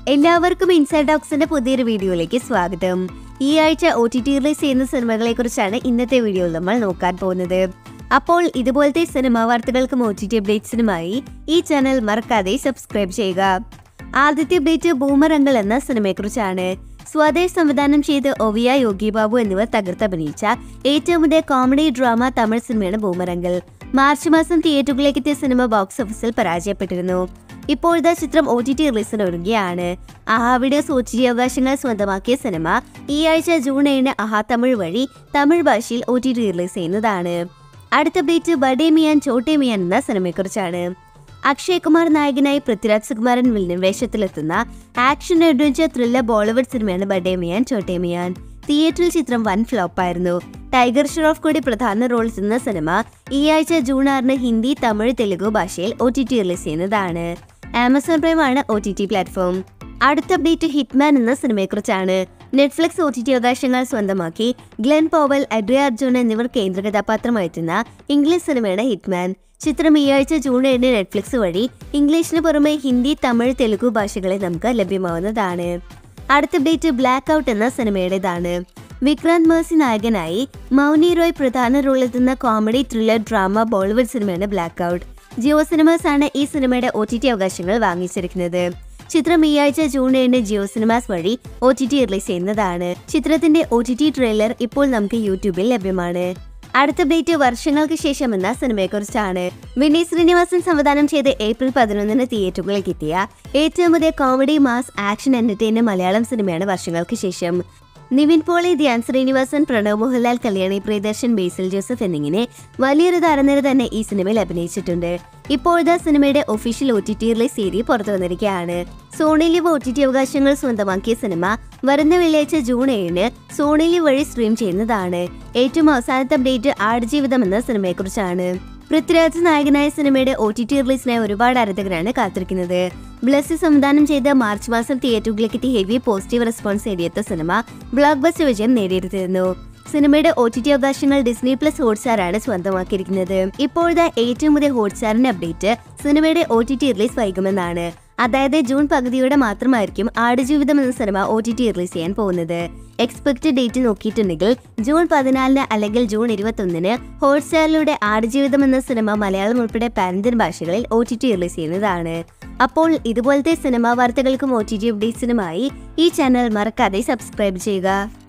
എല്ലാവർക്കും ഇൻസൈഡ് ഡോക്സിന്റെ പുതിയൊരു വീഡിയോയിലേക്ക് സ്വാഗതം ഈ ആഴ്ച ഒ ടി ടി റിലീസ് ചെയ്യുന്ന സിനിമകളെ കുറിച്ചാണ് ഇന്നത്തെ വീഡിയോയിൽ നമ്മൾ നോക്കാൻ പോകുന്നത് അപ്പോൾ ഇതുപോലത്തെ സിനിമാ വാർത്തകൾക്കും ഒ ടി ടി അപ്ഡേറ്റ്സിനുമായി ഈ ചാനൽ മറക്കാതെ സബ്സ്ക്രൈബ് ചെയ്യുക ആദ്യത്തെ അപ്ഡേറ്റ് ബൂമറങ്ങൾ എന്ന സിനിമയെക്കുറിച്ചാണ് സ്വദേശ് സംവിധാനം ചെയ്ത് ഒവിയ യോഗി ബാബു എന്നിവർ തകർത്തഭിനയിച്ച ഏറ്റവും പുതിയ കോമഡി ഡ്രാമ തമിഴ് സിനിമയാണ് ബൂമറങ്ങൾ മാർച്ച് മാസം തിയേറ്ററുകളിലേക്ക് എത്തിയ സിനിമ ബോക്സ് ഓഫീസിൽ പരാജയപ്പെട്ടിരുന്നു ഇപ്പോഴത്തെ ചിത്രം ഒ ടി ടി റിലീസിന് ഒരുങ്ങുകയാണ് Aha videos O T T അവകാശങ്ങൾ സ്വന്തമാക്കിയ സിനിമ ഈ ആഴ്ച ജൂൺ ഏഴിന് ആഹാ തമിഴ് വഴി തമിഴ് ഭാഷയിൽ ഒ ടി ടി റിലീസ് ചെയ്യുന്നതാണ് അടുത്ത അപ്ഡേറ്റ് ബഡേ മിയാൻ ചോട്ടേ മിയാൻ എന്ന സിനിമയെക്കുറിച്ചാണ് അക്ഷയ് കുമാർ നായകനായി പൃഥ്വിരാജ് സുകുമാരൻ വില്ലൻ വേഷത്തിലെത്തുന്ന ആക്ഷൻ അഡ്വഞ്ചർ ത്രില്ലർ ബോളിവുഡ് സിനിമയാണ് ബഡേ മിയാൻ ചോട്ടേ മിയാൻ തിയേറ്ററിൽ ചിത്രം വൻ ഫ്ലോപ്പായിരുന്നു ടൈഗർ ഷ്രോഫ് കൂടി പ്രധാന റോൾ ചെയ്യുന്ന സിനിമ ഈ ആഴ്ച ജൂൺ ആറിന് ഹിന്ദി തമിഴ് തെലുഗു ഭാഷയിൽ ഒ ടി ടി റിലീസ് ചെയ്യുന്നതാണ് ആമസോൺ പ്രൈം ആണ് ഒ ടി ടി പ്ലാറ്റ്ഫോം അടുത്ത അപ്ഡേറ്റ് ഹിറ്റ്മാൻ എന്ന സിനിമയെക്കുറിച്ചാണ് നെറ്റ്ഫ്ലിക്സ് ഒ ടി ടി അവകാശങ്ങൾ സ്വന്തമാക്കി ഗ്ലെൻ പോവൽ അഡ്രിയ അർജുൻ എന്നിവർ കേന്ദ്ര കഥാപാത്രമായെത്തുന്ന ഇംഗ്ലീഷ് സിനിമയാണ് ഹിറ്റ്മാൻ ചിത്രം ഈ ആഴ്ച ജൂൺ ഏഴിന് നെറ്റ്ഫ്ലിക്സ് വഴി ഇംഗ്ലീഷിന് പുറമെ ഹിന്ദി തമിഴ് തെലുഗു ഭാഷകളിൽ നമുക്ക് ലഭ്യമാവുന്നതാണ് അടുത്ത അപ്ഡേറ്റ് ബ്ലാക്ക് ഔട്ട് എന്ന സിനിമയുടേതാണ് വിക്രാന്ത് മേഴ്സി നായകനായി മൗനി റോയ് പ്രധാന റോളിലെത്തുന്ന കോമഡി ത്രില്ലർ ഡ്രാമ ബോളിവുഡ് സിനിമയാണ് ബ്ലാക്ക് ഔട്ട് ജിയോ സിനിമാസ് ആണ് ഈ സിനിമയുടെ ഒ ടി ടി അവകാശങ്ങൾ വാങ്ങിച്ചിരിക്കുന്നത് ചിത്രം ഈ ആഴ്ച ജൂൺ ഏഴിന് ജിയോ സിനിമാസ് വഴി ഒ ടി ടി റിലീസ് ചെയ്യുന്നതാണ് ചിത്രത്തിന്റെ ഒ ടി ടി ട്രെയിലർ ഇപ്പോൾ നമുക്ക് യൂട്യൂബിൽ ലഭ്യമാണ് അടുത്ത അപ്ഡേറ്റ് വർഷങ്ങൾക്ക് ശേഷം എന്ന സിനിമയെക്കുറിച്ചാണ് വിനീത് ശ്രീനിവാസൻ സംവിധാനം ചെയ്ത് ഏപ്രിൽ പതിനൊന്നിന് തിയേറ്ററുകളിലേക്ക് എത്തിയ ഏറ്റവും പുതിയ comedy mass action entertainer Malayalam സിനിമയാണ് വർഷങ്ങൾക്ക് ശേഷം നിവിൻ പോളി ധ്യാൻ ശ്രീനിവാസൻ പ്രണവ് മോഹൻലാൽ കല്യാണി പ്രിയദർശൻ ബേസിൽ ജോസഫ് എന്നിങ്ങനെ വലിയൊരു താരനിര തന്നെ ഈ സിനിമയിൽ അഭിനയിച്ചിട്ടുണ്ട് ഇപ്പോഴത്തെ സിനിമയുടെ official O T T release സീരി പുറത്തു വന്നിരിക്കുകയാണ് Sony LIV O T T അവകാശങ്ങൾ സ്വന്തമാക്കിയ സിനിമ വരുന്ന വെള്ളിയാഴ്ച ജൂൺ ഏഴിന് സോണി ലിവ് വഴി സ്ട്രീം ചെയ്യുന്നതാണ് ഏറ്റവും അവസാനത്തെ അപ്ഡേറ്റ് ആടുജീവിതം എന്ന സിനിമയെക്കുറിച്ചാണ് പൃഥ്വിരാജ് നായകനായ സിനിമയുടെ ഒ ടി ടി റിലീസിനായി ഒരുപാട് ആരാധകരാണ് കാത്തിരിക്കുന്നത് ബ്ലസ് സംവിധാനം ചെയ്ത മാർച്ച് മാസം തിയേറ്ററുകളിലേക്ക് എത്തി ഹെവി പോസിറ്റീവ് റെസ്പോൺസ് നേടിയെത്ത സിനിമ ബ്ലോക്ക് ബസ്റ്റർ വിജയം നേടിയെടുത്തിരുന്നു സിനിമയുടെ ഒ ടി ടി അവകാശങ്ങൾ ഡിസ്നി പ്ലസ് ഹോട്ട്സ്റ്റാറാണ് സ്വന്തമാക്കിയിരിക്കുന്നത് ഇപ്പോഴത്തെ ഏറ്റവും പുതിയ ഹോട്ട്സ്റ്റാറിന്റെ അപ്ഡേറ്റ് സിനിമയുടെ ഒ ടി ടി റിലീസ് വൈകുമെന്നാണ് അതായത് ജൂൺ പകുതിയോടെ മാത്രമായിരിക്കും ആടുജീവിതം എന്ന സിനിമ ഒ ടി ടി റിലീസ് ചെയ്യാൻ പോകുന്നത് എക്സ്പെക്ട് ഡേറ്റ് നോക്കിയിട്ടുണ്ടെങ്കിൽ ജൂൺ പതിനാലിന് അല്ലെങ്കിൽ ജൂൺ ഇരുപത്തൊന്നിന് ഹോട്ട്സ്റ്റാറിലൂടെ ആടുജീവിതം എന്ന സിനിമ മലയാളം ഉൾപ്പെടെ പാരന്ത്യൻ ഭാഷകളിൽ ഒ ടി ടി റിലീസ് ചെയ്യുന്നതാണ് അപ്പോൾ ഇതുപോലത്തെ സിനിമാ വാർത്തകൾക്കും ഒ ടി ടി അപ്ഡേറ്റ്സിനുമായി ഈ ചാനൽ മറക്കാതെ സബ്സ്ക്രൈബ് ചെയ്യുക